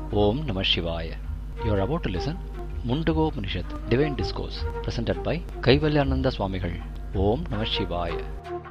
Om Namah Shivaya. You are about to listen Mundago Upanishad, Divine Discourse, presented by Kaivalyananda Swamigal. Om Namah Shivaya.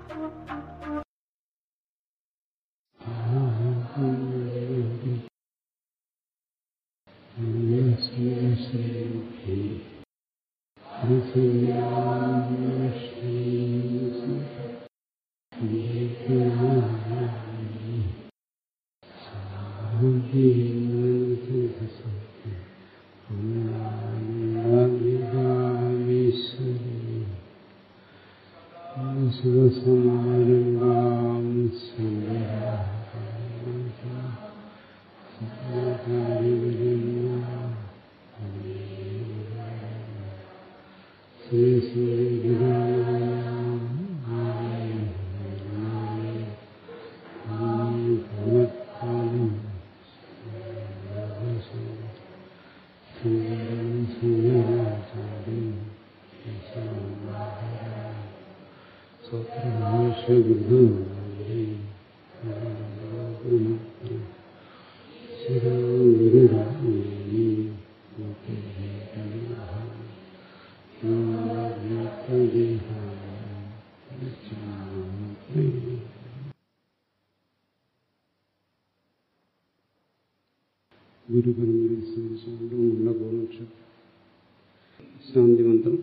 ഗുരുപരമ്പരയെ സ്മരിച്ചുകൊണ്ട് ഉണ്ടകോണക്ഷ ശാന്തിമന്ത്രം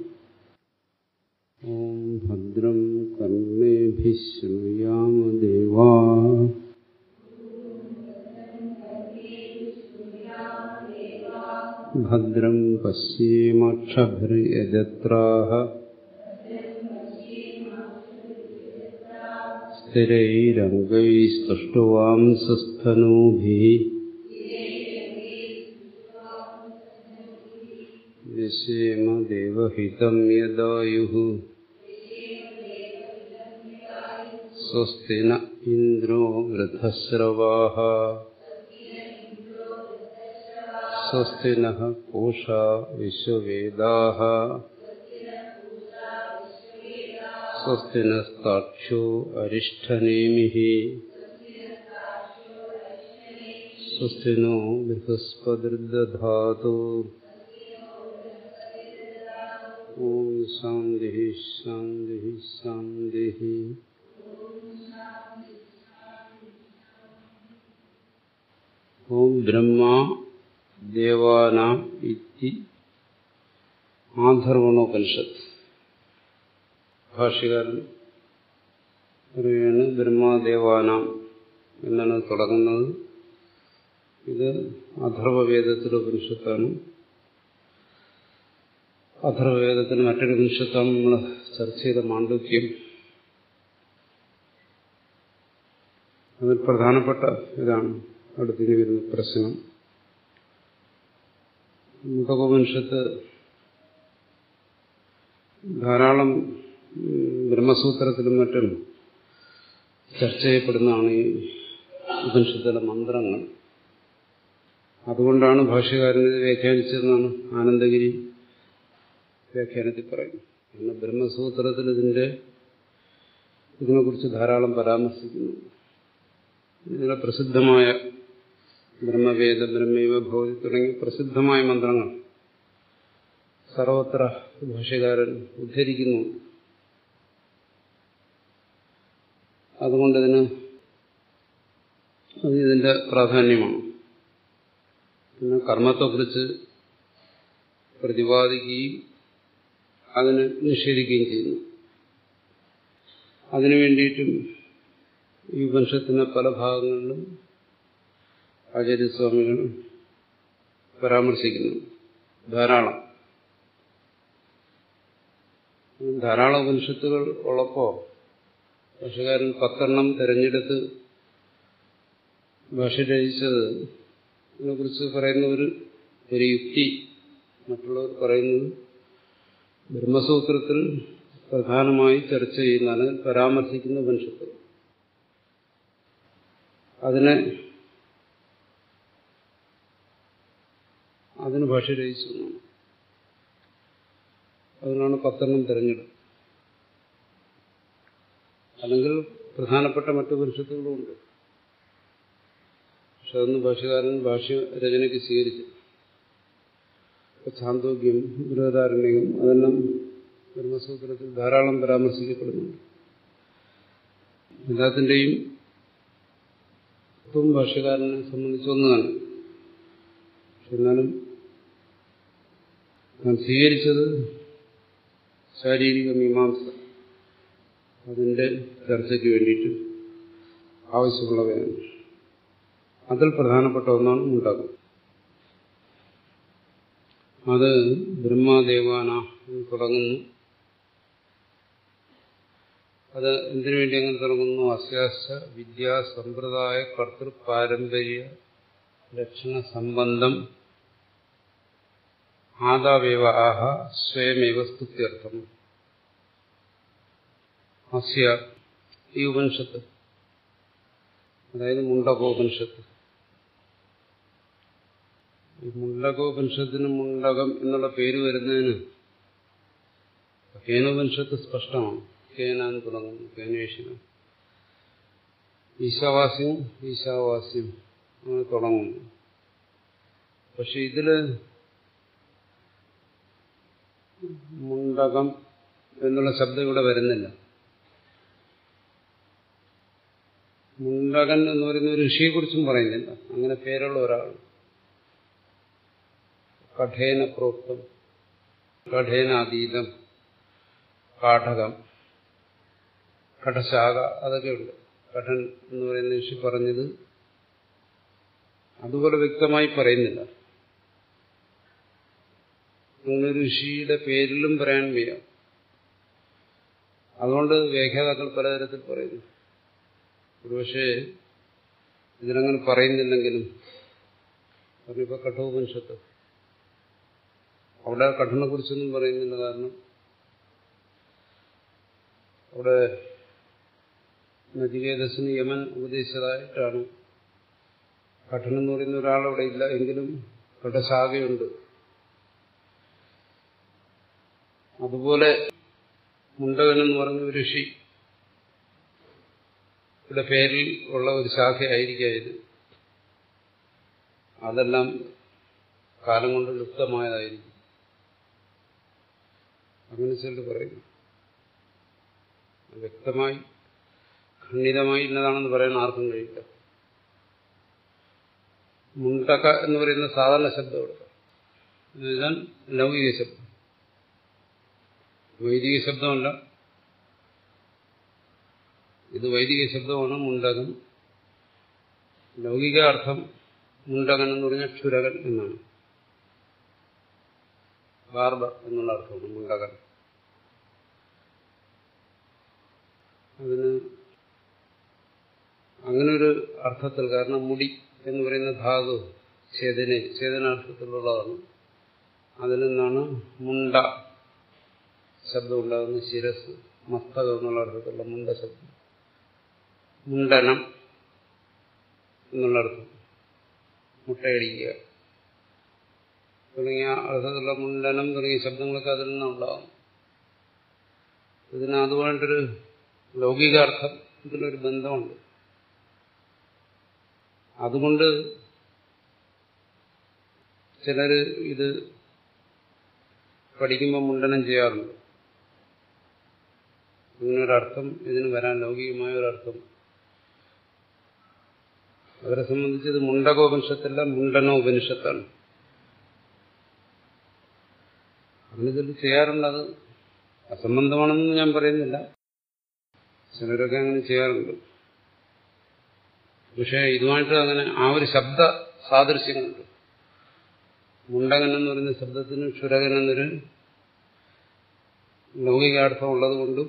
ഓം ഭദ്രം കർണേഭിः ശൃണുയാമ ദേവാ ഭദ്രം പശ്യേമക്ഷഭിർയജത്രാः സ്ഥിരൈരംഗൈസ്തുഷ്ടവാംസസ്ഥനൂഭിः യശേമ ദേവഹിതം യദായുः സ്വസ്തി ന ഇന്ദ്രോ വൃദ്ധശ്രവാः സ്വസ്തി നഃ പൂഷാ വിശ്വവേദാः സ്വസ്തി നസ്താക്ഷോ അരിഷ്ടനേമിः സ്വസ്തി no ബൃഹസ്പതിർദധാതു ഓം ശാന്തി ശാന്തി ശാന്തി ഓം ബ്രഹ്മ ദേവാനാം ഇതി ആധർവണോപനിഷത്ത് ഭാഷ്യകാരൻ പറയുകയാണ് ബ്രഹ്മദേവാനാം എന്നാണ് തുടങ്ങുന്നത് ഇത് അഥർവവേദത്തിലെ ഉപനിഷത്താണ് അഥർവവേദത്തിന് മറ്റൊരു ഉപനിഷത്താണ് നമ്മൾ ചർച്ച ചെയ്ത മാണ്ഡവ്യം അതിൽ പ്രധാനപ്പെട്ട ഇതാണ് അടുത്തിനി വരുന്ന പ്രശ്നം മുഖോപനിഷത്ത് ധാരാളം ബ്രഹ്മസൂത്രത്തിലും മറ്റും ചർച്ച ചെയ്യപ്പെടുന്നതാണ് ഈ ഉപനിഷത്തിലെ മന്ത്രങ്ങൾ അതുകൊണ്ടാണ് ഭാഷ്യകാരൻ ഇത് വ്യാഖ്യാനിച്ചതെന്നാണ് ആനന്ദഗിരി വ്യാഖ്യാനത്തിൽ പറയുന്നത് കാരണം ബ്രഹ്മസൂത്രത്തിൽ ഇതിന്റെ ഇതിനെക്കുറിച്ച് ധാരാളം പരാമർശിക്കുന്നു ഇതിലെ പ്രസിദ്ധമായ ബ്രഹ്മവേദ ബ്രഹ്മൈവ ഭവതി തുടങ്ങിയ പ്രസിദ്ധമായ മന്ത്രങ്ങൾ സർവത്ര ഭാഷ്യകാരൻ ഉദ്ധരിക്കുന്നു അതുകൊണ്ട് ഇതിന് അത് ഇതിന്റെ പ്രാധാന്യമാണ് പിന്നെ കർമ്മത്തെക്കുറിച്ച് പ്രതിപാദിക്കുകയും അതിന് നിഷേധിക്കുകയും ചെയ്യുന്നു അതിനു വേണ്ടിയിട്ടും ഈ ഉപനിഷത്തിന്റെ പല ഭാഗങ്ങളിലും ആചാര്യസ്വാമികൾ പരാമർശിക്കുന്നു ധാരാളം ധാരാളം ഉപനിഷത്തുകൾ ഉള്ളപ്പോ ഭാഷകാരൻ പത്തെണ്ണം തെരഞ്ഞെടുത്ത് ഭാഷ രചിച്ചത് ഇതിനെക്കുറിച്ച് പറയുന്ന ഒരു ഒരു യുക്തി മറ്റുള്ളവർ പറയുന്നത് ബ്രഹ്മസൂത്രത്തിൽ പ്രധാനമായി ചർച്ച ചെയ്യുന്നതാണ് പരാമർശിക്കുന്ന ഉപനിഷത്ത് അതിനെ അതിന് ഭാഷ രചിച്ചു എന്നാണ്. അതിനാണ് പത്തെണ്ണം തിരഞ്ഞെടുപ്പ് അല്ലെങ്കിൽ പ്രധാനപ്പെട്ട മറ്റു പരിഷത്തുകളുമുണ്ട് പക്ഷെ പക്ഷെ അതൊന്നും ഭാഷകാരൻ ഭാഷ്യ രചനയ്ക്ക് സ്വീകരിച്ചു ചാന്തോഗ്യം ബൃഹദാരണ്യം അതെല്ലാം ബ്രഹ്മസൂത്രത്തിൽ ധാരാളം പരാമർശിക്കപ്പെടുന്നുണ്ട് എല്ലാത്തിൻ്റെയും തത്വം ഭാഷകാരനെ സംബന്ധിച്ച് ഒന്നാണ് പക്ഷെ എന്നാലും ഞാൻ സ്വീകരിച്ചത് ശാരീരിക മീമാംസ അതിന്റെ ചർച്ചയ്ക്ക് വേണ്ടിയിട്ട് ആവശ്യമുള്ളവയാണ് അതിൽ പ്രധാനപ്പെട്ട ഒന്നാണ് മുണ്ടകം അത് ബ്രഹ്മദേവാന എന്ന് തുടങ്ങുന്നു അത് എന്തിനു വേണ്ടി അങ്ങനെ തുടങ്ങുന്നു അസ്യാസ വിദ്യാ സമ്പ്രദായ കർത്തൃ പാരമ്പര്യ ലക്ഷണ സംബന്ധം ആദാവേവ ആഹ സ്വയമേവ സ്തുത്യർത്ഥം അസ്യ ഈ ഉപനിഷത്ത് അതായത് മുണ്ടകോപനിഷത്ത് ഈ മുണ്ടകോപനിഷത്തിന് മുണ്ടകം എന്നുള്ള പേര് വരുന്നതിന് കേനോപനിഷത്ത് സ്പഷ്ടമാണ് കേന എന്ന് തുടങ്ങുന്നു കേനേഷിന് ഈശാവാസ്യവും ഈശാവാസ്യം അങ്ങനെ തുടങ്ങുന്നു പക്ഷെ ഇതില് മുണ്ടകം എന്നുള്ള ശബ്ദം ഇവിടെ വരുന്നില്ല മുണ്ടകൻ എന്ന് പറയുന്ന ഒരു ഋഷിയെക്കുറിച്ചും പറയുന്നില്ല അങ്ങനെ പേരുള്ള ഒരാൾ കഠേന പ്രോക്തം കഠേനാതീതം കാഠകം കഠശാഖ അതൊക്കെയുണ്ട് കഠൻ എന്ന് പറയുന്ന ഋഷി പറഞ്ഞത് അതുപോലെ വ്യക്തമായി പറയുന്നില്ല അങ്ങനെ ഋഷിയുടെ പേരിലും പറയാൻ വയ്യ അതുകൊണ്ട് വ്യാഖ്യാതാക്കൾ പലതരത്തിൽ പറയുന്നു ഒരുപക്ഷെ ഇതിനങ്ങനെ പറയുന്നില്ലെങ്കിലും പറഞ്ഞിപ്പോ കഠോപനിഷത്ത് അവിടെ കഠിനെ കുറിച്ചൊന്നും പറയുന്നില്ല കാരണം അവിടെ നചികേതസിന് യമൻ ഉപദേശിച്ചതായിട്ടാണ് കഠിനം എന്ന് പറയുന്ന ഒരാളവിടെ ഇല്ല എങ്കിലും കഠശാഖയുണ്ട് അതുപോലെ മുണ്ടകൻ എന്ന് പറഞ്ഞ ഒരു ഋഷി ഇവിടെ പേരിൽ ഉള്ള ഒരു ശാഖയായിരിക്കാം ഇത് അതെല്ലാം കാലം കൊണ്ട് ലുപ്തമായതായിരിക്കും അങ്ങനെ ചിലർ പറയുന്നു വ്യക്തമായി ഖണ്ഡിതമായി ഇന്നതാണെന്ന് പറയാൻ ആർക്കും കഴിയില്ല മുണ്ടക എന്ന് പറയുന്ന സാധാരണ ശബ്ദം ഇവിടെ എന്നുവെച്ചാൽ ലൗകിക ശബ്ദം വൈദിക ശബ്ദമല്ല ഇത് വൈദിക ശബ്ദമാണ് മുണ്ടകൻ ലൗകിക അർത്ഥം മുണ്ടകൻ എന്ന് പറഞ്ഞാൽ ക്ഷുരകൻ എന്നാണ് ബാർബർ എന്നുള്ള അർത്ഥമാണ് മുണ്ടകൻ അതിന് അങ്ങനൊരു അർത്ഥത്തിൽ കാരണം മുടി എന്ന് പറയുന്ന ധാതു ചേതന ചേതനാർത്ഥത്തിലുള്ളതാണ് അതിൽ നിന്നാണ് മുണ്ട ശബ്ദം ഉണ്ടാകുന്ന ശിരസ് മസ്തകം എന്നുള്ള അർത്ഥത്തിലുള്ള മുണ്ട ശബ്ദം മുണ്ടനം എന്നുള്ള അർത്ഥം മുട്ടയടിക്കുക തുടങ്ങിയ അർത്ഥത്തിലുള്ള മുണ്ടനം തുടങ്ങിയ ശബ്ദങ്ങളൊക്കെ അതിൽ നിന്നുണ്ടാകും ഇതിന് അതുകൊണ്ടൊരു ലൗകികാർത്ഥം ഇതിലൊരു ബന്ധമുണ്ട് അതുകൊണ്ട് ചിലര് ഇത് പഠിക്കുമ്പോൾ മുണ്ടനം ചെയ്യാറുണ്ട് ഇങ്ങനൊരർത്ഥം ഇതിന് വരാൻ ലൗകികമായ ഒരർത്ഥം അവരെ സംബന്ധിച്ച് ഇത് മുണ്ടകോപനിഷത്തല്ല മുണ്ടനോ ഉപനിഷത്താണ് അങ്ങനിതിൽ ചെയ്യാറുണ്ട് അത് അസംബന്ധമാണെന്ന് ഞാൻ പറയുന്നില്ല ചിലരൊക്കെ അങ്ങനെ ചെയ്യാറുണ്ട് പക്ഷെ ഇതുമായിട്ട് അങ്ങനെ ആ ഒരു ശബ്ദ സാദൃശ്യങ്ങളുണ്ട് മുണ്ടകൻ എന്ന് പറയുന്ന ശബ്ദത്തിന് ക്ഷുരകൻ എന്നൊരു ലൗകികാർത്ഥം ഉള്ളതുകൊണ്ടും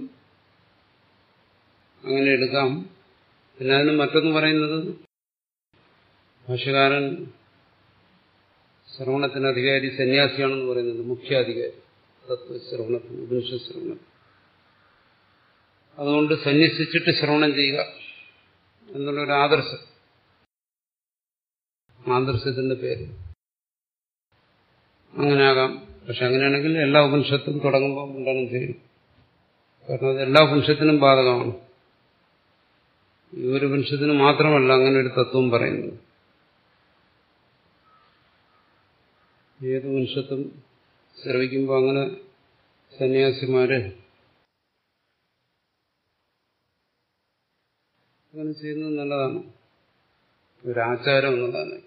അങ്ങനെ എടുക്കാം പിന്നെ അതിന് മറ്റൊന്ന് പറയുന്നത് ഭാഷകാരൻ ശ്രവണത്തിന് അധികാരി സന്യാസിയാണെന്ന് പറയുന്നത് മുഖ്യാധികാരി തത്വശ്രവണത്തിന് ഉപനിഷ ശ്രവണത്തിന് അതുകൊണ്ട് സന്യസിച്ചിട്ട് ശ്രവണം ചെയ്യുക എന്നുള്ളൊരു ആദർശം ആദർശത്തിന്റെ പേര് അങ്ങനെയാകാം പക്ഷെ അങ്ങനെയാണെങ്കിൽ എല്ലാ ഉപനിഷത്തും തുടങ്ങുമ്പോൾ മുണ്ടനം ചെയ്യും കാരണം അത് എല്ലാ ഉപനിഷത്തിനും ബാധകമാണ് ഈ ഒരു ഉപനിഷത്തിന് മാത്രമല്ല അങ്ങനെ ഒരു തത്വം പറയുന്നത് ഏത് മനുഷ്യത്വം ശ്രവിക്കുമ്പോൾ അങ്ങനെ സന്യാസിമാര് അങ്ങനെ ചെയ്യുന്നത് നല്ലതാണ് ഒരാചാരം എന്നുള്ളതാണ്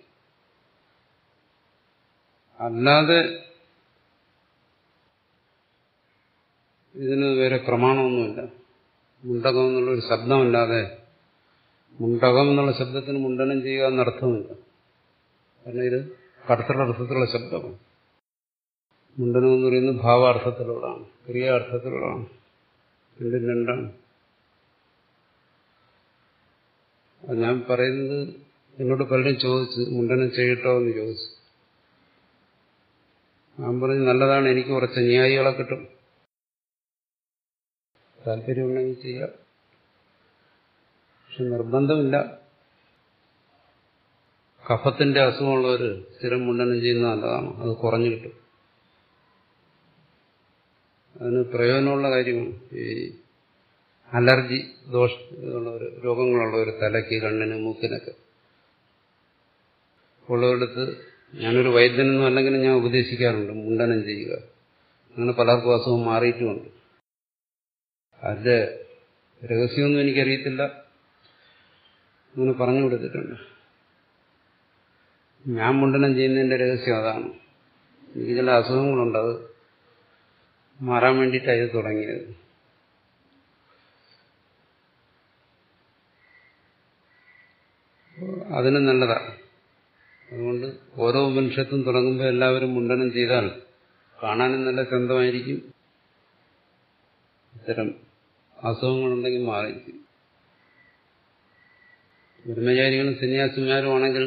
അല്ലാതെ ഇതിന് വേറെ പ്രമാണമൊന്നുമില്ല മുണ്ടകം എന്നുള്ള ഒരു ശബ്ദമല്ലാതെ മുണ്ടകം എന്നുള്ള ശബ്ദത്തിന് മുണ്ടനം ചെയ്യുക എന്നർത്ഥമില്ല കാരണം ഇത് കടത്തലർത്ഥത്തിലുള്ള ശബ്ദമാണ് മുണ്ടനം എന്ന് പറയുന്നത് ഭാവാർത്ഥത്തിലുള്ളതാണ് ക്രിയാർത്ഥത്തിലുള്ളതാണ് രണ്ടും രണ്ടാണ് അത് ഞാൻ പറയുന്നത് എന്നോട് പലരും ചോദിച്ചു മുണ്ടനം ചെയ്യട്ടോ എന്ന് ചോദിച്ചു ഞാൻ പറഞ്ഞു നല്ലതാണ് എനിക്ക് കുറച്ച് ന്യായികളെ കിട്ടും താല്പര്യമുണ്ടെങ്കിൽ ചെയ്യാം പക്ഷെ നിർബന്ധമില്ല കഫത്തിന്റെ അസുഖമുള്ളവർ സ്ഥിരം മുണ്ടനം ചെയ്യുന്നത് നല്ലതാണ് അത് കുറഞ്ഞു കിട്ടും അതിന് പ്രയോജനമുള്ള കാര്യമാണ് ഈ അലർജി ദോഷ ഉള്ളവർ രോഗങ്ങളുള്ളവർ തലയ്ക്ക് കണ്ണിന് മൂക്കിനൊക്കെ ഉള്ളവരടുത്ത് ഞാനൊരു വൈദ്യനൊന്നും അല്ലെങ്കിൽ ഞാൻ ഉപദേശിക്കാറുണ്ട് മുണ്ടനം ചെയ്യുക അങ്ങനെ പലർക്കും അസുഖം മാറിയിട്ടുമുണ്ട് അതിന്റെ രഹസ്യമൊന്നും എനിക്കറിയത്തില്ല അങ്ങനെ പറഞ്ഞു കൊടുത്തിട്ടുണ്ട് ഞാൻ മുണ്ടനം ചെയ്യുന്നതിന്റെ രഹസ്യം അതാണ് എനിക്ക് ചില അസുഖങ്ങളുണ്ട് അത് മാറാൻ വേണ്ടിയിട്ടാണ് ഇത് തുടങ്ങിയത് അതിന് നല്ലതാണ് അതുകൊണ്ട് ഓരോ ഉപനിഷത്തും തുടങ്ങുമ്പോൾ എല്ലാവരും മുണ്ടനം ചെയ്താൽ കാണാനും നല്ല ചന്തമായിരിക്കും ഇത്തരം അസുഖങ്ങളുണ്ടെങ്കിൽ മാറിയിരിക്കും ബ്രഹ്മചാരികളും സന്യാസിമാരും ആണെങ്കിൽ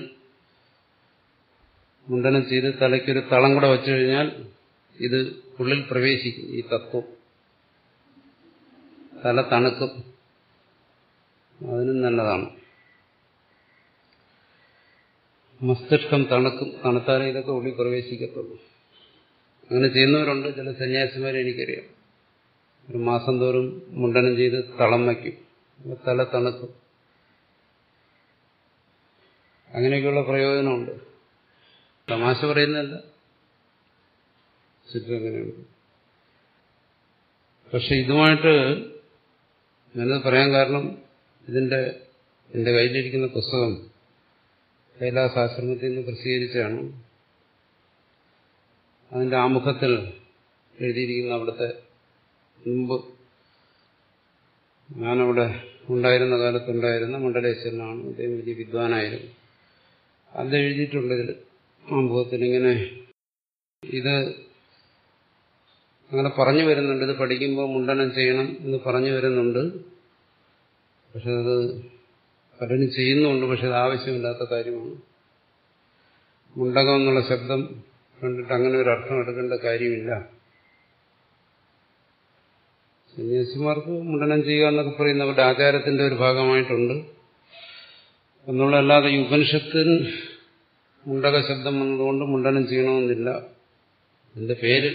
മുണ്ടനം ചെയ്ത് തലയ്ക്കൊരു തളം കൂടെ വെച്ചു കഴിഞ്ഞാൽ ഇത് ഉള്ളിൽ പ്രവേശിക്കും ഈ തത്വം തല തണുക്കും അതിനും നല്ലതാണ് മസ്തിഷ്കം തണുക്കും തണുത്താലേ ഇതൊക്കെ ഉള്ളിൽ പ്രവേശിക്കത്തുള്ളൂ അങ്ങനെ ചെയ്യുന്നവരുണ്ട് ചില സന്യാസിമാരെ എനിക്കറിയാം ഒരു മാസം തോറും മുണ്ടനം ചെയ്ത് തളം വയ്ക്കും തല തണുക്കും അങ്ങനെയൊക്കെയുള്ള പ്രയോജനമുണ്ട് തമാശ പറയുന്നതല്ല ചുറ്റും അങ്ങനെയുണ്ട് പക്ഷെ ഇതുമായിട്ട് ഞാനത് പറയാൻ കാരണം ഇതിന്റെ എന്റെ കയ്യിലിരിക്കുന്ന പുസ്തകം കൈലാസാശ്രമത്തിൽ നിന്ന് പ്രസിദ്ധീകരിച്ചാണ് അതിന്റെ ആമുഖത്തിൽ എഴുതിയിരിക്കുന്ന അവിടുത്തെ മുമ്പ് ഞാനവിടെ ഉണ്ടായിരുന്ന കാലത്തുണ്ടായിരുന്ന മണ്ഡലേശ്വരനാണ് അദ്ദേഹം വലിയ വിദ്വാനായിരുന്നു അത് എഴുതിയിട്ടുണ്ട് ഇതിൽ ആമുഖത്തിൽ ഇങ്ങനെ ഇത് അങ്ങനെ പറഞ്ഞു വരുന്നുണ്ട് ഇത് പഠിക്കുമ്പോൾ മുണ്ടനം ചെയ്യണം എന്ന് പറഞ്ഞു വരുന്നുണ്ട് പക്ഷെ അത് പലരും ചെയ്യുന്നുണ്ട് പക്ഷെ അത് ആവശ്യമില്ലാത്ത കാര്യമാണ് മുണ്ടകം എന്നുള്ള ശബ്ദം കണ്ടിട്ട് അങ്ങനെ ഒരു അർത്ഥം എടുക്കേണ്ട കാര്യമില്ല സന്യാസിമാർക്ക് മുണ്ടനം ചെയ്യുക എന്നൊക്കെ പറയുന്ന അവരുടെ ആചാരത്തിന്റെ ഒരു ഭാഗമായിട്ടുണ്ട് എന്നുള്ളതല്ലാതെ ഈ ഉപനിഷത്തിന് മുണ്ടക ശബ്ദം വന്നതുകൊണ്ട് മുണ്ടനം ചെയ്യണമെന്നില്ല എന്റെ പേര്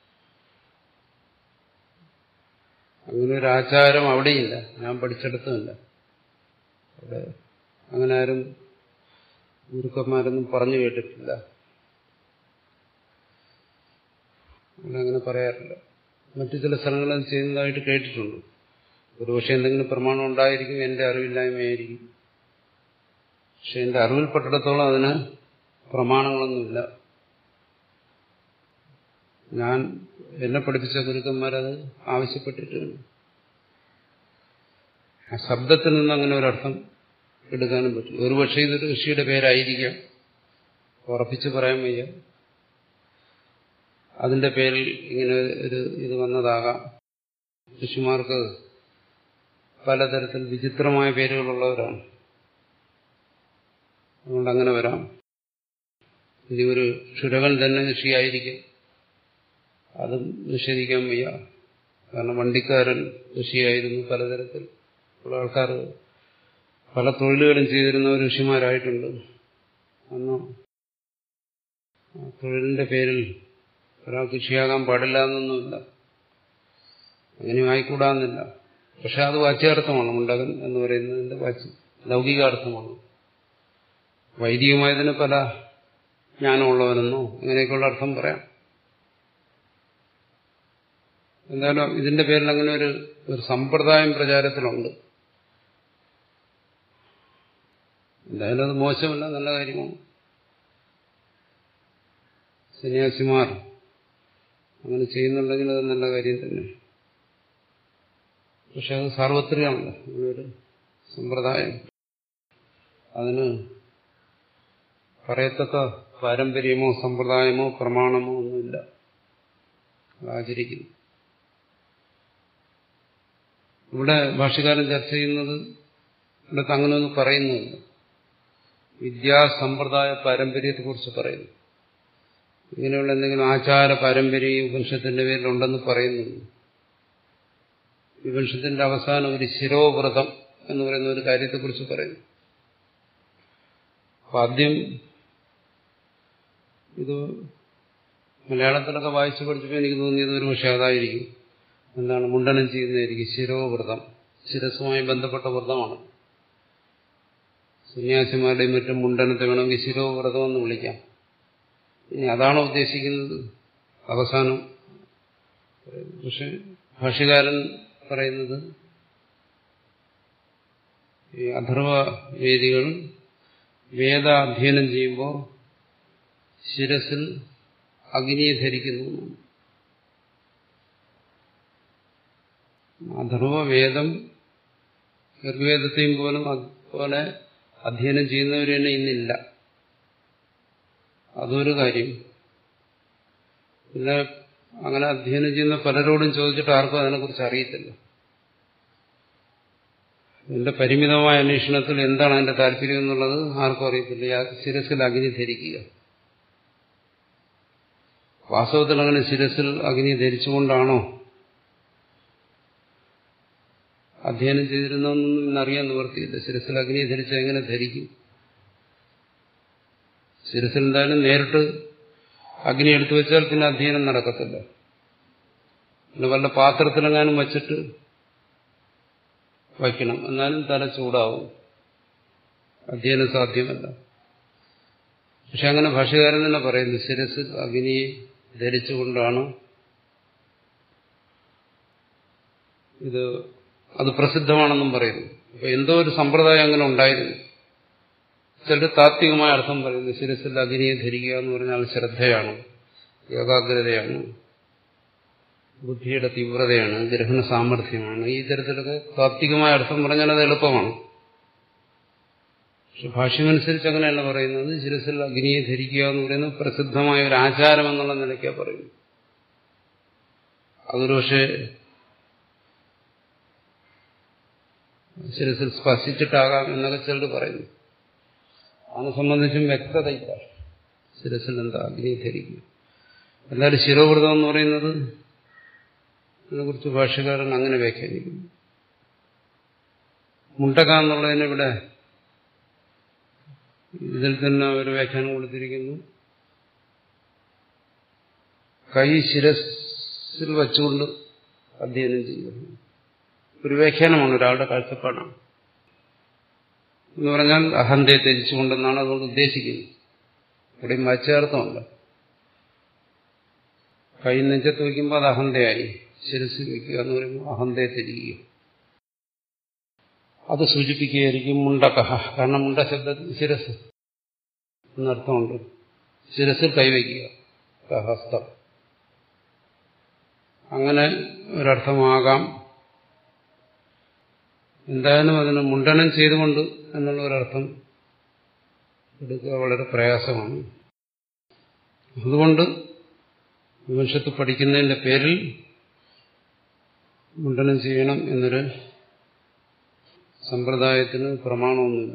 അങ്ങനെ ഒരു ആചാരം അവിടെയില്ല ഞാൻ പഠിച്ചെടുത്തുമില്ല അവിടെ അങ്ങനെ ആരും ഗുരുക്കന്മാരൊന്നും പറഞ്ഞു കേട്ടിട്ടില്ല അവിടെ അങ്ങനെ പറയാറില്ല മറ്റു ചില സ്ഥലങ്ങളിൽ ചെയ്യുന്നതായിട്ട് കേട്ടിട്ടുണ്ട് ഒരുപക്ഷെ എന്തെങ്കിലും പ്രമാണം ഉണ്ടായിരിക്കും എന്റെ അറിവില്ലായ്മയായിരിക്കും പക്ഷെ എന്റെ അറിവിൽപ്പെട്ടിടത്തോളം അതിന് പ്രമാണങ്ങളൊന്നുമില്ല ഞാൻ എന്നെ പഠിപ്പിച്ച ഗുരുക്കന്മാരത് ആവശ്യപ്പെട്ടിട്ടുണ്ട് ആ ശബ്ദത്തിൽ നിന്ന് അങ്ങനെ ഒരർത്ഥം എടുക്കാനും പറ്റും ഒരുപക്ഷെ ഇതൊരു ഋഷിയുടെ പേരായിരിക്കാം ഉറപ്പിച്ച് പറയാൻ വയ്യ അതിന്റെ പേരിൽ ഇങ്ങനെ ഒരു ഇത് വന്നതാകാം ഋഷിമാർക്ക് പലതരത്തിൽ വിചിത്രമായ പേരുകളുള്ളവരാണ് അതുകൊണ്ട് അങ്ങനെ വരാം ഇനി ഒരു ക്ഷുരകൻ തന്നെ ഋഷിയായിരിക്കും അതും നിഷേധിക്കാൻ വയ്യ കാരണം വണ്ടിക്കാരൻ ഋഷിയായിരുന്നു പലതരത്തിൽ ഉള്ള ആൾക്കാർ പല തൊഴിലുകളും ചെയ്തിരുന്നവർ ഋഷിമാരായിട്ടുണ്ട് അന്ന് ആ തൊഴിലിന്റെ പേരിൽ ഒരാൾക്ക് ഋഷിയാകാൻ പാടില്ല എന്നൊന്നുമില്ല അങ്ങനെയും ആയിക്കൂടാന്നില്ല പക്ഷെ അത് വാച്യാർത്ഥമാണ് മുണ്ടകൻ എന്ന് പറയുന്നതിന്റെ വാച്യ ലൗകികാർത്ഥമാണ് വൈദികമായതിന് പല ജ്ഞാനമുള്ളവനെന്നോ അങ്ങനെയൊക്കെയുള്ള അർത്ഥം പറയാം എന്തായാലും ഇതിന്റെ പേരിൽ അങ്ങനെ ഒരു ഒരു സമ്പ്രദായം പ്രചാരത്തിലുണ്ട് എന്തായാലും അത് മോശമല്ല നല്ല കാര്യമാണ് സന്യാസിമാർ അങ്ങനെ ചെയ്യുന്നുണ്ടെങ്കിൽ അത് നല്ല കാര്യം തന്നെ പക്ഷെ അത് സാർവത്രികമല്ല ഒരു സമ്പ്രദായം അതിന് പറയത്തക്ക പാരമ്പര്യമോ സമ്പ്രദായമോ പ്രമാണമോ ഒന്നുമില്ല അത് ആചരിക്കുന്നു ഇവിടെ ഭാഷകാരൻ ചർച്ച ചെയ്യുന്നത് ഇവിടെ അങ്ങനെയൊന്നും പറയുന്നില്ല വിദ്യാസമ്പ്രദായ പാരമ്പര്യത്തെക്കുറിച്ച് പറയുന്നു ഇങ്ങനെയുള്ള എന്തെങ്കിലും ആചാര പാരമ്പര്യം ഉപനിഷത്തിന്റെ പേരിലുണ്ടെന്ന് പറയുന്നുണ്ട് വിവംശത്തിന്റെ അവസാനം ഒരു ശിരോവ്രതം എന്ന് പറയുന്ന ഒരു കാര്യത്തെക്കുറിച്ച് പറയുന്നു അപ്പൊ ആദ്യം ഇത് മലയാളത്തിലൊക്കെ വായിച്ചു പഠിച്ചപ്പോൾ എനിക്ക് തോന്നിയത് ഒരു പക്ഷേ അതായിരിക്കും എന്താണ് മുണ്ടനം ചെയ്യുന്നതായിരിക്കും ശിരോവ്രതം ശിരസുമായി ബന്ധപ്പെട്ട വ്രതമാണ് സന്യാസിമാരുടെയും മറ്റും മുണ്ടനത്തെ വേണമെങ്കിൽ ശിരോവ്രതം എന്ന് വിളിക്കാം ഇനി അതാണോ ഉദ്ദേശിക്കുന്നത് അവസാനം പക്ഷെ ഭാഷ്യകാരൻ പറയുന്നത് ഈ അഥർവ വേദികൾ വേദ അധ്യയനം ചെയ്യുമ്പോൾ ശിരസിൽ അഗ്നിയെ ധരിക്കുന്നു അഥർവ വേദം ഋഗ്വേദത്തെയും പോലും അതുപോലെ അധ്യയനം ചെയ്യുന്നവർ തന്നെ ഇന്നില്ല അതൊരു കാര്യം പിന്നെ അങ്ങനെ അധ്യയനം ചെയ്യുന്ന പലരോടും ചോദിച്ചിട്ട് ആർക്കും അതിനെക്കുറിച്ച് അറിയത്തില്ല എന്റെ പരിമിതമായ അന്വേഷണത്തിൽ എന്താണ് അതിന്റെ താല്പര്യം എന്നുള്ളത് ആർക്കും അറിയത്തില്ല ശിരസിൽ അഗ്നി ധരിക്കുക വാസ്തവത്തിൽ അങ്ങനെ ശിരസിൽ അഗ്നി ധരിച്ചുകൊണ്ടാണോ അധ്യയനം ചെയ്തിരുന്നൊന്നും ഇന്നറിയാൻ നിവർത്തിയില്ല ശിരസിൽ അഗ്നി ധരിച്ച് എങ്ങനെ ധരിക്കും ശിരസിൽ എന്തായാലും നേരിട്ട് അഗ്നി എടുത്തു വെച്ചാൽ പിന്നെ അധ്യയനം നടക്കത്തില്ല പിന്നെ വല്ല പാത്രത്തിലെങ്ങാനും വച്ചിട്ട് വയ്ക്കണം എന്നാലും തല ചൂടാവും അധ്യയനം സാധ്യമല്ല പക്ഷെ അങ്ങനെ ഭാഷകാരൻ തന്നെ പറയുന്നു ശിരസ് അഗ്നിയെ ധരിച്ചുകൊണ്ടാണ് ഇത് അത് പ്രസിദ്ധമാണെന്നും പറയുന്നു അപ്പൊ എന്തോ ഒരു സമ്പ്രദായം അങ്ങനെ ഉണ്ടായിരുന്നു ചിലർ താത്വികമായ അർത്ഥം പറയുന്നു ശിരസിൽ അഗ്നിയെ ധരിക്കുക എന്ന് പറഞ്ഞാൽ ശ്രദ്ധയാണ് ഏകാഗ്രതയാണ് ബുദ്ധിയുടെ തീവ്രതയാണ് ഗ്രഹണ സാമർഥ്യമാണ് ഈ തരത്തിലൊക്കെ താത്വികമായ അർത്ഥം പറഞ്ഞാൽ അത് എളുപ്പമാണ് പക്ഷെ ഭാഷ്യമനുസരിച്ച് അങ്ങനെയല്ല പറയുന്നത് ശിരസിൽ അഗ്നിയെ ധരിക്കുക എന്ന് പറയുന്നത് പ്രസിദ്ധമായ ഒരു ആചാരം എന്നുള്ള നിലയ്ക്കാണ് പറയുന്നത് അതൊരു പക്ഷേ ശിരസിൽ സ്പർശിച്ചിട്ടാകാം എന്നൊക്കെ ചിലർ പറയുന്നു അതിനെ സംബന്ധിച്ചും വ്യക്തതയില്ല ശിരസിൽ എന്താ അഗ്നി ധരിക്കുക എന്നാലും ശിരോവൃതം എന്ന് പറയുന്നത് ഇതിനെക്കുറിച്ച് ഭാഷകാരൻ അങ്ങനെ വ്യാഖ്യാനിക്കുന്നു മുണ്ടക എന്നുള്ളതിന് ഇവിടെ ഇതിൽ തന്നെ ഒരു വ്യാഖ്യാനം കൊടുത്തിരിക്കുന്നു കൈ ശിരസിൽ വച്ചുകൊണ്ട് അധ്യയനം ചെയ്യുന്നു ഒരു വ്യാഖ്യാനമാണ് ഒരാളുടെ കാഴ്ചപ്പാടാണ് എന്ന് പറഞ്ഞാൽ അഹന്തയെ ത്യജിച്ചുകൊണ്ടെന്നാണ് അതുകൊണ്ട് ഉദ്ദേശിക്കുന്നത് ഇവിടെയും വാച്യാർത്ഥമല്ല കൈ നെഞ്ചത്ത് വയ്ക്കുമ്പോൾ അത് അഹന്തയായി ശിരസിൽ വയ്ക്കുക എന്ന് പറയുമ്പോൾ അഹന്തയെ ത്യജിക്കുക അത് സൂചിപ്പിക്കുകയായിരിക്കും മുണ്ടകഹ കാരണം മുണ്ട ശബ്ദത്തിൽ ശിരസ് എന്നർത്ഥമുണ്ട് ശിരസിൽ കൈവയ്ക്കുക കഹസ്തം അങ്ങനെ ഒരർത്ഥമാകാം എന്തായാലും അതിന് മുണ്ടനം ചെയ്തുകൊണ്ട് എന്നുള്ള ഒരർത്ഥം എടുക്കുക വളരെ പ്രയാസമാണ് അതുകൊണ്ട് വിമർശത്ത് പഠിക്കുന്നതിന്റെ പേരിൽ മുണ്ടനം ചെയ്യണം എന്നൊരു സമ്പ്രദായത്തിന് പ്രമാണമൊന്നുമില്ല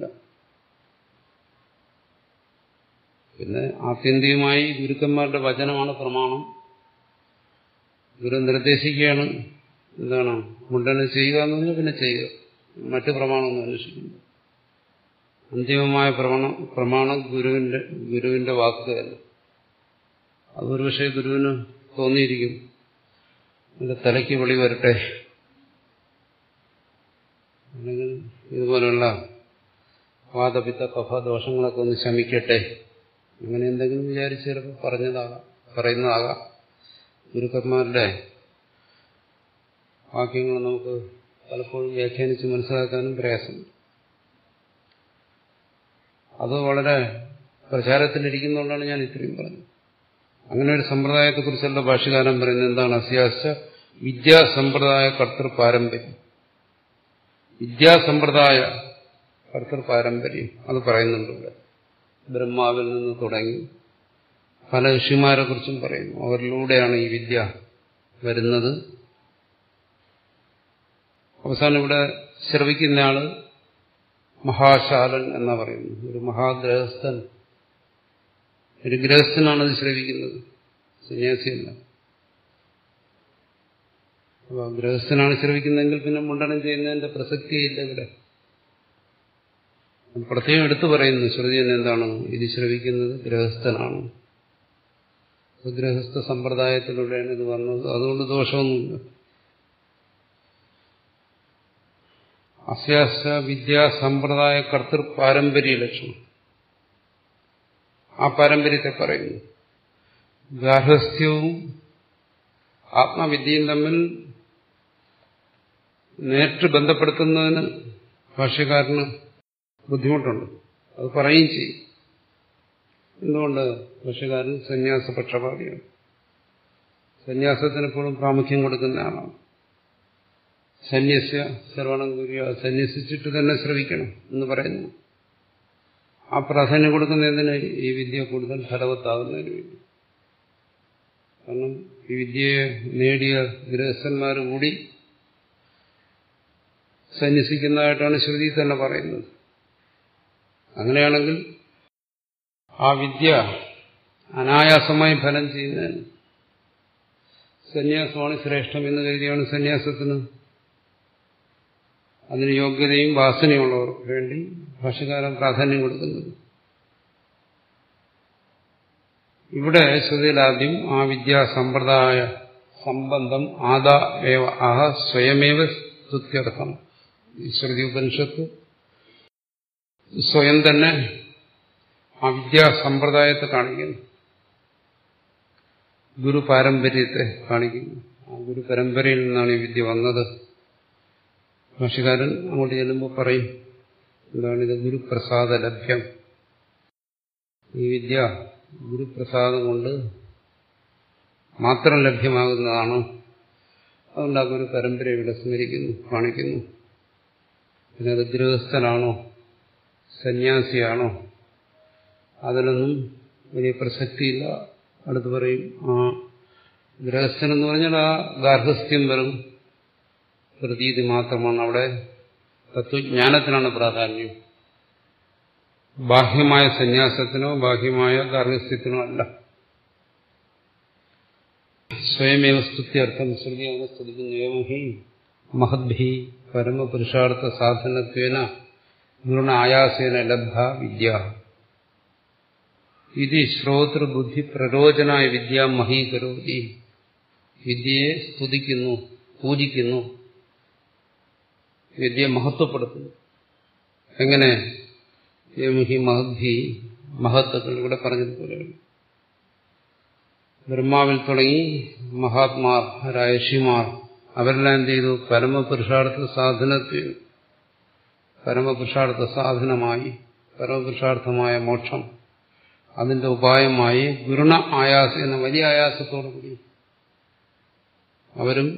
പിന്നെ ആത്യന്തികമായി ഗുരുക്കന്മാരുടെ വചനമാണ് പ്രമാണം ഗുരു നിർദ്ദേശിക്കുകയാണ് എന്താണ് മുണ്ടനം ചെയ്യുക എന്ന് പറഞ്ഞാൽ പിന്നെ ചെയ്യുക മറ്റു പ്രമാണമൊന്നും അന്വേഷിക്കുന്നു അന്തിമമായ പ്രമാണം പ്രമാണം ഗുരുവിന്റെ ഗുരുവിന്റെ വാക്കുകൾ അതൊരു പക്ഷേ ഗുരുവിന് തോന്നിയിരിക്കും എന്റെ തലയ്ക്ക് വെളി വരട്ടെ അല്ലെങ്കിൽ ഇതുപോലുള്ള വാദപിത്ത കഫ ദോഷങ്ങളൊക്കെ ഒന്ന് ശമിക്കട്ടെ അങ്ങനെ എന്തെങ്കിലും വിചാരിച്ച് ചിലപ്പോൾ പറഞ്ഞതാകാം പറയുന്നതാകാം ഗുരുക്കന്മാരുടെ വാക്യങ്ങൾ നമുക്ക് പലപ്പോഴും വ്യാഖ്യാനിച്ച് മനസ്സിലാക്കാനും പ്രയാസമുണ്ട് അത് വളരെ പ്രചാരത്തിലിരിക്കുന്നതുകൊണ്ടാണ് ഞാൻ ഇത്രയും പറഞ്ഞത് അങ്ങനെ ഒരു സമ്പ്രദായത്തെക്കുറിച്ചുള്ള ഭാഷകാരൻ പറയുന്നത് എന്താണ് അസ്യാസ വിദ്യാസമ്പ്രദായ കർത്തൃ പാരമ്പര്യം വിദ്യാസമ്പ്രദായ കർത്തൃ പാരമ്പര്യം അത് പറയുന്നുണ്ട് ഇവിടെ ബ്രഹ്മാവിൽ നിന്ന് തുടങ്ങി പല ഋഷിമാരെ കുറിച്ചും പറയുന്നു അവരിലൂടെയാണ് ഈ വിദ്യ വരുന്നത് അവസാനം ഇവിടെ ശ്രവിക്കുന്നയാള് മഹാശാലൻ എന്നാ പറയുന്നു ഒരു മഹാഗ്രഹസ്ഥൻ ഒരു ഗൃഹസ്ഥനാണ് ഇത് ശ്രവിക്കുന്നത് സന്യാസിയല്ല അപ്പൊ ഗൃഹസ്ഥനാണ് ശ്രവിക്കുന്നതെങ്കിൽ പിന്നെ മുണ്ടനം ചെയ്യുന്നതിന്റെ പ്രസക്തിയില്ല ഇവിടെ പ്രത്യേകം എടുത്തു പറയുന്നു ശ്രുതി എന്താണ് ഇത് ശ്രവിക്കുന്നത് ഗൃഹസ്ഥനാണ് ഗൃഹസ്ഥ സമ്പ്രദായത്തിലൂടെയാണ് ഇത് വന്നത് അതുകൊണ്ട് ദോഷമൊന്നുമില്ല അസ്യാസ വിദ്യാ സമ്പ്രദായ കർത്തൃ പാരമ്പര്യ ലക്ഷണം ആ പാരമ്പര്യത്തെ പറയുന്നു ഗാർഹസ്ഥ്യവും ആത്മവിദ്യയും തമ്മിൽ നേരിട്ട് ബന്ധപ്പെടുത്തുന്നതിന് ഭാഷ്യക്കാരന് ബുദ്ധിമുട്ടുണ്ട് അത് പറയുകയും ചെയ്യും എന്തുകൊണ്ട് ഭാഷ്യക്കാരൻ സന്യാസ പക്ഷപാതിയാണ് സന്യാസത്തിന് എപ്പോഴും പ്രാമുഖ്യം കൊടുക്കുന്ന ആളാണ് സന്യസ്യ ശ്രവണം കുര്യ സന്യസിച്ചിട്ട് തന്നെ ശ്രവിക്കണം എന്ന് പറയുന്നു ആ പ്രാധാന്യം കൊടുക്കുന്നതിന് ഈ വിദ്യ കൂടുതൽ ഫലവത്താകുന്നതിന് വേണ്ടി കാരണം ഈ വിദ്യയെ നേടിയ ഗൃഹസ്ഥന്മാർ കൂടി സന്യസിക്കുന്നതായിട്ടാണ് ശ്രുതി തന്നെ പറയുന്നത് അങ്ങനെയാണെങ്കിൽ ആ വിദ്യ അനായാസമായി ഫലം ചെയ്യുന്നതിന് സന്യാസമാണ് ശ്രേഷ്ഠം എന്ന് കരുതിയാണ് സന്യാസത്തിന് അതിന് യോഗ്യതയും വാസനയുള്ളവർക്ക് വേണ്ടി ഭാഷകാരൻ പ്രാധാന്യം കൊടുക്കുന്നത് ഇവിടെ ശ്രുതിയിലാദ്യം ആ വിദ്യാ സമ്പ്രദായ സംബന്ധം ആദാ ഏവ ആഹ സ്വയമേവ സ്തുത്യർത്ഥം ഈ ശ്രുതി ഉപനിഷത്ത് സ്വയം തന്നെ ആ വിദ്യാ സമ്പ്രദായത്തെ കാണിക്കുന്നു ഗുരു പാരമ്പര്യത്തെ കാണിക്കുന്നു ആ ഗുരു പരമ്പരയിൽ നിന്നാണ് ഈ വിദ്യ വന്നത് ഭാഷകാരൻ അങ്ങോട്ട് ചെല്ലുമ്പോൾ പറയും എന്താണിത് ഗുരുപ്രസാദ ലഭ്യം ഈ വിദ്യ ഗുരുപ്രസാദം കൊണ്ട് മാത്രം ലഭ്യമാകുന്നതാണ് അതുകൊണ്ട് ആ ഗുരു പരമ്പര ഇവിടെ സ്മരിക്കുന്നു കാണിക്കുന്നു പിന്നെ അത് ഗൃഹസ്ഥനാണോ സന്യാസിയാണോ അതിലൊന്നും വലിയ പ്രസക്തിയില്ല അടുത്ത് പറയും ആ ഗൃഹസ്ഥൻ എന്ന് പറഞ്ഞാൽ ആ ഗാർഹസ്ഥ്യം വെറും പ്രതീതി മാത്രമാണ് അവിടെ തത്വജ്ഞാനത്തിനാണ് പ്രാധാന്യം ബാഹ്യമായ സന്യാസത്തിനോ ബാഹ്യമായ ഗാർഹസ്ഥ്യത്തിനോ അല്ല സ്വയമേവ സ്തുത്യർത്ഥം ശ്രുതി അങ്ങനെ സ്തുതിക്കുന്നു ഏവഹി മഹദ്ഭി പരമപുരുഷാർത്ഥ സാധനത്വേന ഗുണ ആയാസേന ലബ്ധ വിദ്യ ഇത് ശ്രോതൃബുദ്ധി പ്രരോചനായ വിദ്യ മഹീകരോതി വിദ്യയെ സ്തുതിക്കുന്നു പൂജിക്കുന്നു വിദ്യയെ മഹത്വപ്പെടുത്തുന്നു എങ്ങനെ യമഹി മഹദ്ഭി മഹത്വങ്ങൾ ഇവിടെ പറഞ്ഞതുപോലെയാണ് ബ്രഹ്മാവിൽ തുടങ്ങി മഹാത്മാരായ ഋഷിമാർ അവരെല്ലാം എന്ത് ചെയ്തു പരമപുരുഷാർത്ഥ സാധനത്തിൽ പരമപുരുഷാർത്ഥ സാധനമായി പരമപുരുഷാർത്ഥമായ മോക്ഷം അതിന്റെ ഉപായമായി ഗുരുണ ആയാസ എന്ന വലിയ ആയാസത്തോടു കൂടി അവരും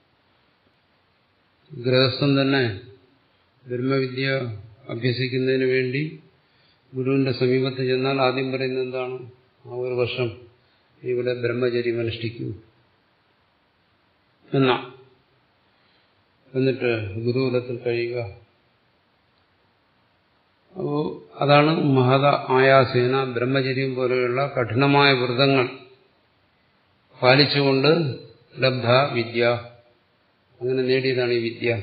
ഗൃഹസ്ഥൻ തന്നെ ബ്രഹ്മവിദ്യ അഭ്യസിക്കുന്നതിന് വേണ്ടി ഗുരുവിന്റെ സമീപത്ത് ചെന്നാൽ ആദ്യം പറയുന്നത് എന്താണ് ആ ഒരു വർഷം ഇവിടെ ബ്രഹ്മചര്യം അനുഷ്ഠിക്കൂ എന്നാ എന്നിട്ട് ഗുരുകുലത്തിൽ കഴിയുക അപ്പോ അതാണ് മഹത ആയാസേന ബ്രഹ്മചര്യം പോലെയുള്ള കഠിനമായ വ്രതങ്ങൾ പാലിച്ചുകൊണ്ട് ലബ്ധ വിദ്യ അങ്ങനെ നേടിയതാണ് ഈ വിദ്യ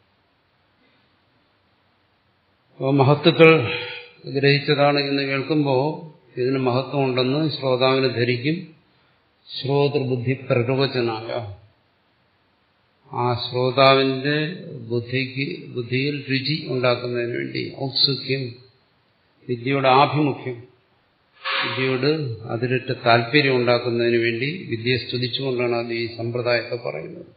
അപ്പോൾ മഹത്തുക്കൾ ഗ്രഹിച്ചതാണ് എന്ന് കേൾക്കുമ്പോൾ ഇതിന് മഹത്വമുണ്ടെന്ന് ശ്രോതാവിന് ധരിക്കും ശ്രോതൃബുദ്ധി പ്രരോചനായ ആ ശ്രോതാവിന്റെ ബുദ്ധിക്ക് ബുദ്ധിയിൽ രുചി ഉണ്ടാക്കുന്നതിന് വേണ്ടി ഔത്സുഖ്യം വിദ്യയുടെ ആഭിമുഖ്യം വിദ്യയോട് അതിലിട്ട് താല്പര്യം ഉണ്ടാക്കുന്നതിന് വേണ്ടി വിദ്യയെ സ്തുതിച്ചുകൊണ്ടാണ് അത് ഈ സമ്പ്രദായത്തെ പറയുന്നത്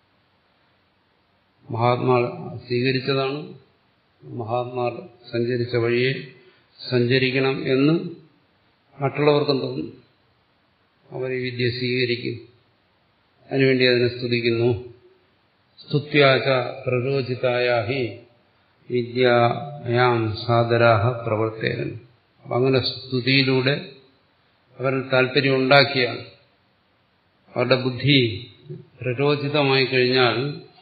മഹാത്മാ സ്വീകരിച്ചതാണ് മഹാത്മാ സഞ്ചരിച്ച വഴിയെ സഞ്ചരിക്കണം എന്ന് മറ്റുള്ളവർക്കും തോന്നും അവർ ഈ വിദ്യ സ്വീകരിക്കും അതിനുവേണ്ടി അതിനെ സ്തുതിക്കുന്നു സ്തുത്യാച പ്രരോചിതായ ഹി വിദ്യായാം സാദരാഹ പ്രവർത്തേരൻ അങ്ങനെ സ്തുതിയിലൂടെ അവരിൽ താല്പര്യം ഉണ്ടാക്കിയാണ് അവരുടെ ബുദ്ധി പ്രരോചിതമായി കഴിഞ്ഞാൽ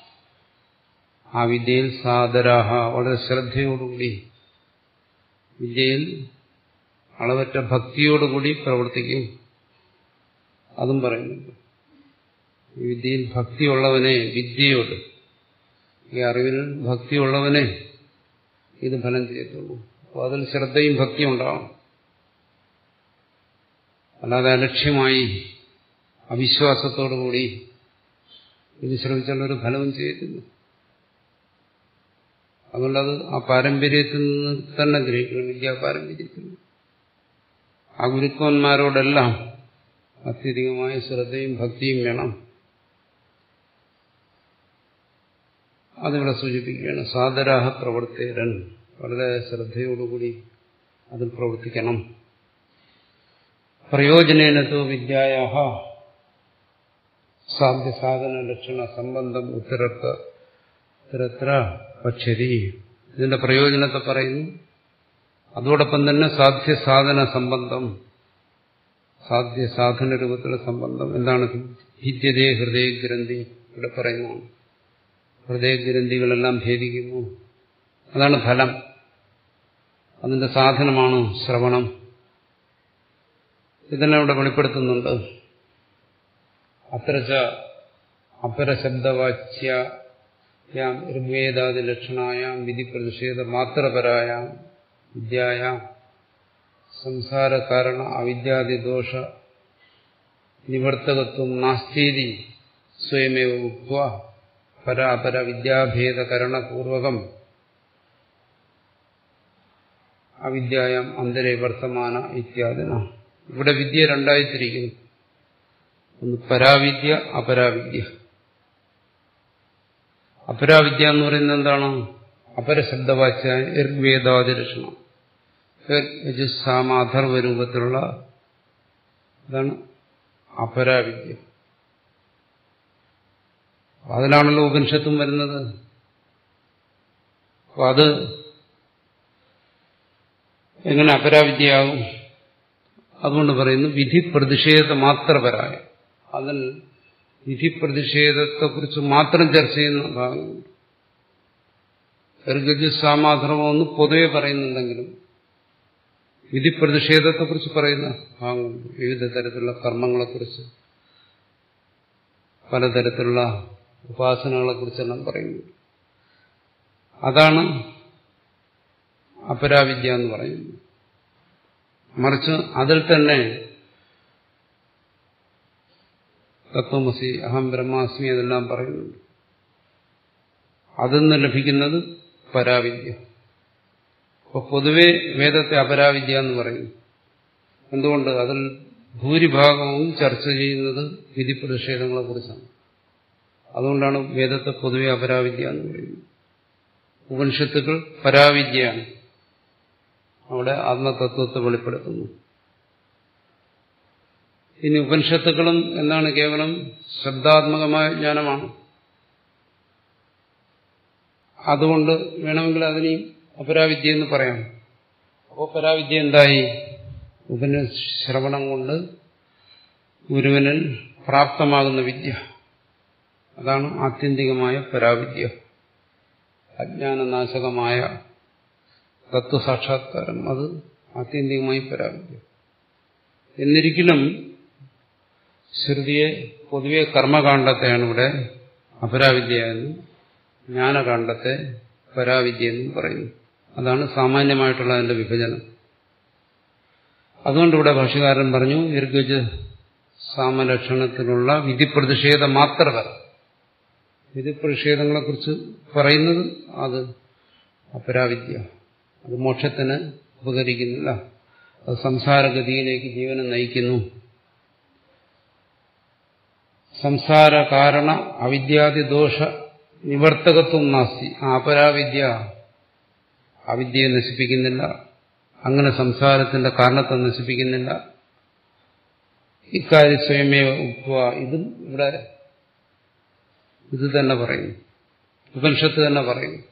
ആ വിദ്യയിൽ സാദരാഹ വളരെ ശ്രദ്ധയോടുകൂടി വിദ്യയിൽ അളവറ്റ ഭക്തിയോടുകൂടി പ്രവർത്തിക്കും അതും പറയുന്നുണ്ട് ഈ വിദ്യയിൽ ഭക്തിയുള്ളവനെ വിദ്യയോട് ഈ അറിവിൽ ഭക്തിയുള്ളവനെ ഇത് ഫലം ചെയ്യത്തുള്ളൂ അപ്പോൾ അതിൽ ശ്രദ്ധയും ഭക്തിയും ഉണ്ടാവണം അല്ലാതെ അലക്ഷ്യമായി അവിശ്വാസത്തോടുകൂടി ഇത് ശ്രമിച്ചാൽ ഒരു ഫലവും ചെയ്യത്തില്ല അതുകൊണ്ടത് ആ പാരമ്പര്യത്തിൽ നിന്ന് തന്നെ ഗ്രഹിക്കണം വിദ്യാ പാരമ്പര്യത്തിൽ ആ ഗുരുക്കന്മാരോടെല്ലാം അത്യധികമായ ശ്രദ്ധയും ഭക്തിയും വേണം അതിവിടെ സൂചിപ്പിക്കുകയാണ് സാദരാഹ പ്രവർത്തേരൻ വളരെ ശ്രദ്ധയോടുകൂടി അതിൽ പ്രവർത്തിക്കണം പ്രയോജനേനത്തോ വിദ്യായ സാധ്യസാധന ലക്ഷണ സംബന്ധം ഉത്തരക്ക ഇത്തരത്ര പക്ഷരി ഇതിന്റെ പ്രയോജനത്തെ പറയുന്നു അതോടൊപ്പം തന്നെ സാധ്യസാധന സംബന്ധം സാധ്യസാധന രൂപത്തിലുള്ള സംബന്ധം എന്താണ് ഭിദ്യതേ ഹൃദയഗ്രന്ഥി ഇവിടെ പറയുന്നതാണ് ഹൃദയഗ്രന്ഥികളെല്ലാം ഭേദിക്കുന്നു അതാണ് ഫലം അതിന്റെ സാധനമാണ് ശ്രവണം ഇതെല്ലാം ഇവിടെ വെളിപ്പെടുത്തുന്നുണ്ട് അത്രച്ച അപരശബ്ദവാച്യാം ഋഗ്വേദാദി ലക്ഷണായാം വിധി പ്രതിഷേധ മാത്രപരായാം വിദ്യായാം സംസാര കാരണ അവിദ്യാദി ദോഷ നിവർത്തകത്വം നാസ്തീതി സ്വയമേവ ഉക്വ പരാപര വിദ്യാഭേദകരണപൂർവകം അവിദ്യായം അന്തരേ വർത്തമാന ഇത്യാദിന ഇവിടെ വിദ്യ രണ്ടായി തിരിക്കുന്നു ഒന്ന് പരാവിദ്യ അപരാവിദ്യ അപരാവിദ്യ എന്ന് പറയുന്നത് എന്താണ് അപരശബ്ദവാച്യ ഋഗ്വേദാദി ലക്ഷണം യജുസാമ അഥർവ രൂപത്തിലുള്ള അതാണ് അപരാവിദ്യ അതിലാണല്ലോ ഉപനിഷത്തും വരുന്നത് അപ്പൊ അത് എങ്ങനെ അപരാവിദ്യയാകും അതുകൊണ്ട് പറയുന്നു വിധി പ്രതിഷേധ മാത്രപരായ അതിൽ വിധി പ്രതിഷേധത്തെക്കുറിച്ച് മാത്രം ചർച്ച ചെയ്യുന്ന ഭാഗമുണ്ട് ഗർഗജ് സാമാധർമ്മമെന്ന് പൊതുവെ പറയുന്നുണ്ടെങ്കിലും വിധി പ്രതിഷേധത്തെക്കുറിച്ച് പറയുന്ന ഭാഗമുണ്ട് വിവിധ തരത്തിലുള്ള കർമ്മങ്ങളെക്കുറിച്ച് പലതരത്തിലുള്ള ഉപാസനകളെക്കുറിച്ചെല്ലാം പറയുന്നു അതാണ് അപരാവിദ്യ എന്ന് പറയുന്നത് മറിച്ച് അതിൽ തന്നെ തത്വമസി അഹം ബ്രഹ്മാസ്മി അതെല്ലാം പറയുന്നുണ്ട് അതിൽ നിന്ന് ലഭിക്കുന്നത് പരാവിദ്യ അപ്പൊ പൊതുവെ വേദത്തെ അപരാവിദ്യ എന്ന് പറയുന്നു എന്തുകൊണ്ട് അതിൽ ഭൂരിഭാഗവും ചർച്ച ചെയ്യുന്നത് വിധി പ്രതിഷേധങ്ങളെ കുറിച്ചാണ് അതുകൊണ്ടാണ് വേദത്തെ പൊതുവെ അപരാവിദ്യ എന്ന് പറയുന്നത് ഉപനിഷത്തുക്കൾ പരാവിദ്യയാണ് അവിടെ ആത്മതത്വത്തെ വെളിപ്പെടുത്തുന്നു ഇനി ഉപനിഷത്തുക്കളും എന്താണ് കേവലം ശബ്ദാത്മകമായ ജ്ഞാനമാണ് അതുകൊണ്ട് വേണമെങ്കിൽ അതിനെയും അപരാവിദ്യ എന്ന് പറയാം അപ്പോൾ പരാവിദ്യ എന്തായി ഉപനിശ്രവണം കൊണ്ട് ഗുരുവനിൽ പ്രാപ്തമാകുന്ന വിദ്യ അതാണ് ആത്യന്തികമായ പരാവിദ്യ അജ്ഞാനനാശകമായ തത്വസാക്ഷാത്കാരം അത് ആത്യന്തികമായി പരാവിദ്യ എന്നിരിക്കലും ശ്രുതിയെ പൊതുവെ കർമ്മകാണ്ഡത്തെയാണ് ഇവിടെ അപരാവിദ്യ എന്നും ജ്ഞാനകാണ്ഡത്തെ പരാവിദ്യ എന്നും പറയുന്നു അതാണ് സാമാന്യമായിട്ടുള്ള അതിന്റെ വിഭജനം അതുകൊണ്ട് ഇവിടെ ഭാഷകാരൻ പറഞ്ഞു ദീർഘജ സാമലക്ഷണത്തിലുള്ള വിധിപ്രതിഷേധ മാത്രമല്ല വിധിപ്രതിഷേധങ്ങളെക്കുറിച്ച് പറയുന്നത് അത് അപരാവിദ്യ അത് മോക്ഷത്തിന് ഉപകരിക്കുന്നില്ല അത് സംസാരഗതിയിലേക്ക് ജീവനെ നയിക്കുന്നു സംസാര കാരണ അവിദ്യാദി ദോഷ നിവർത്തകത്വം നാസ്തി ആ അപരാവിദ്യ അവിദ്യയെ നശിപ്പിക്കുന്നില്ല അങ്ങനെ സംസാരത്തിന്റെ കാരണത്തെ നശിപ്പിക്കുന്നില്ല ഇക്കാര്യം സ്വയമേ ഉപ്പ ഇതും ഇവിടെ ഇത് തന്നെ പറയുന്നു ഉപനിഷത്ത് തന്നെ പറയുന്നു